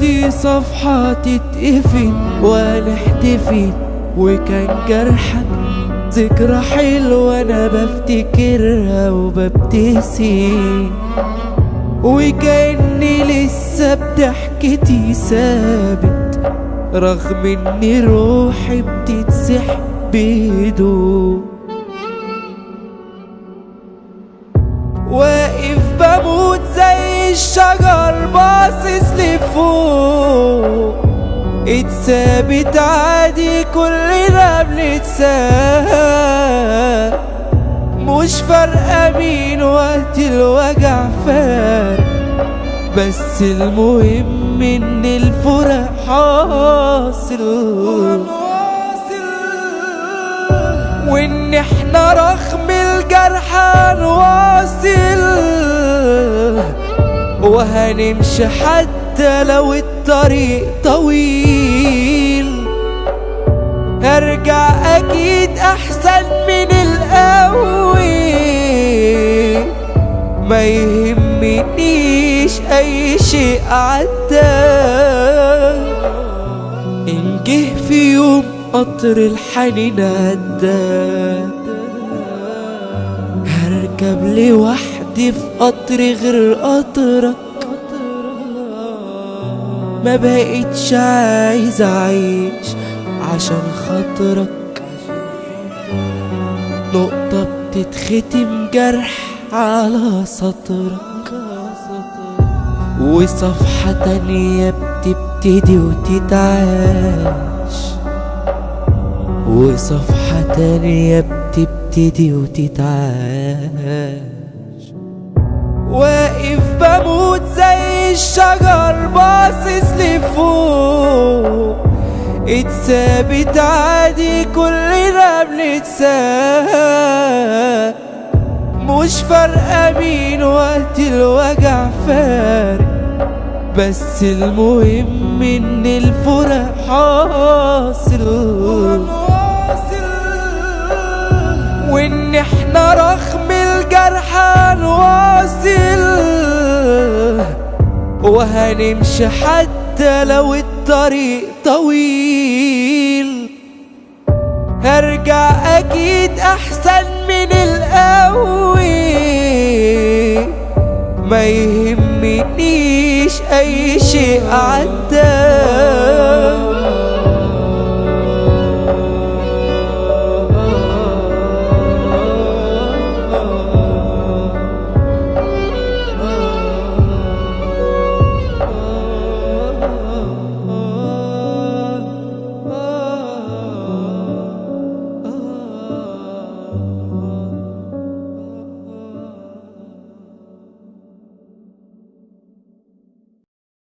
دي صفحة تتقفل ونحتفل وكان جرحك ذكرى حلوة أنا بفتكرها وببتسم وكأني لسه بضحكتي ثابت رغم إن روحي بتتسحب بهدوء واقف بموت زي الشجر باصص لفوق اتثابت عادي كلنا بنتساب مش فارقة مين وقت الوجع فارق بس المهم ان الفرق حاصل وان احنا رغم الجرح هنواصل وهنمشي حتى لو الطريق طويل هرجع اكيد احسن من الاول ما يهمنيش اي شيء عدى ان جه في يوم قطر الحنين عدى هركب لوحدي في قطر غير قطرك ما بقتش عايز اعيش عشان خاطرك نقطة بتتختم جرح على سطرك وصفحة تانية بتبتدي وتتعاش وصفحة تانية بتبتدي وتتعاش واقف بموت زي الشجر باصص لفوق اتثابت عادي كلنا بنتساب مش فارقة مين وقت الوجع فارق بس المهم ان الفرق حاصل وان احنا رغم الجرح هنواصل وهنمشي حتى لو الطريق طويل هرجع اكيد احسن من الاول ما يهمنيش اي شيء عدى